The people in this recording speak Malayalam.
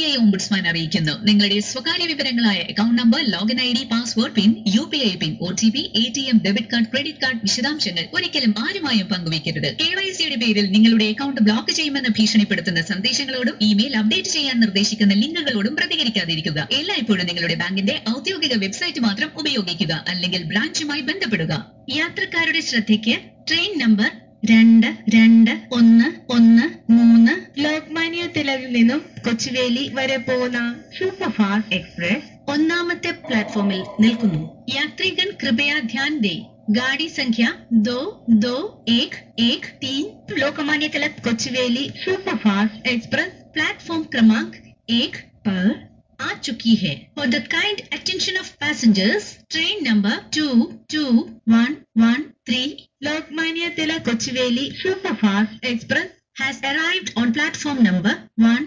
ഐ ഓംബുഡ്സ്മാൻ അറിയിക്കുന്നു നിങ്ങളുടെ സ്വകാര്യ വിവരങ്ങളായ account number login I D password PIN U P I PIN O T P A T M debit card credit card വിശദാംശങ്ങൾ ഒരിക്കലും ആരുമായും പങ്കുവയ്ക്കരുത് കെ വൈ സിയുടെ പേരിൽ നിങ്ങളുടെ അക്കൗണ്ട് ബ്ലോക്ക് ചെയ്യുമെന്ന് ഭീഷണിപ്പെടുത്തുന്ന സന്ദേശങ്ങളോടും ഇമെയിൽ അപ്ഡേറ്റ് ചെയ്യാൻ നിർദ്ദേശിക്കുന്ന ലിങ്കുകളോടും പ്രതികരിക്കാതിരിക്കുക എല്ലായ്പ്പോഴും നിങ്ങളുടെ ബാങ്കിന്റെ ഔദ്യോഗിക വെബ്സൈറ്റ് മാത്രം ഉപയോഗിക്കുക അല്ലെങ്കിൽ ബ്രാഞ്ചുമായി ബന്ധപ്പെടുക യാത്രക്കാരുടെ ശ്രദ്ധയ്ക്ക് ട്രെയിൻ നമ്പർ രണ്ട് രണ്ട് ഒന്ന് ഒന്ന് മൂന്ന് ലോക്മാന്യ തിലകിൽ നിന്നും കൊച്ചുവേലി വരെ പോകുന്ന സൂപ്പർഫാസ്റ്റ് എക്സ്പ്രസ് ഒന്നാമത്തെ പ്ലാറ്റ്ഫോമിൽ നിൽക്കുന്നു യാത്രികൻ കൃപയാ ധ്യാൻ ദേ ഗാഡി സംഖ്യ ദോ ദോ ഏക് ഏക് തീൻ Lokmanya Tilak Kochuveli superfast express platform क्रमांक एक पर आ चुकी है for the kind attention of passengers train number two two one one three Lokmanya Tilak Kochuveli superfast express has arrived on platform number one